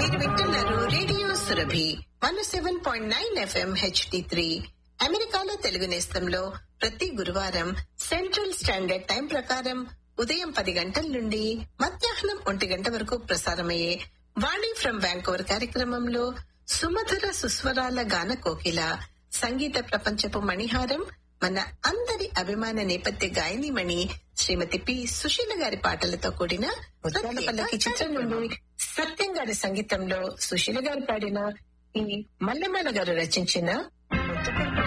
మీరు వింటున్నారు radio Surabhi one seven point nine FM HD three అమెరికాలో తెలుగు నేస్తంలో ప్రతి గురువారం సెంట్రల్ స్టాండర్డ్ టైం ప్రకారం ఉదయం పది గంటల నుండి మధ్యాహ్నం ఒంటి గంట వరకు ప్రసారమయ్యే వాణి ఫ్రం వ్యాంకోవర్ కార్యక్రమంలో సుమధుర సుస్వరాల గాన కోకిల సంగీత ప్రపంచపు మణిహారం మన అందరి అభిమాన నేపథ్య గాయనిమణి శ్రీమతి పి సుశీల గారి పాటలతో కూడిన ముత్యాల పల్లకి చిత్రం నుండి సత్యం గారి సంగీతంలో సుశీల గారు పాడిన ఈ మల్లెమాల గారు రచించిన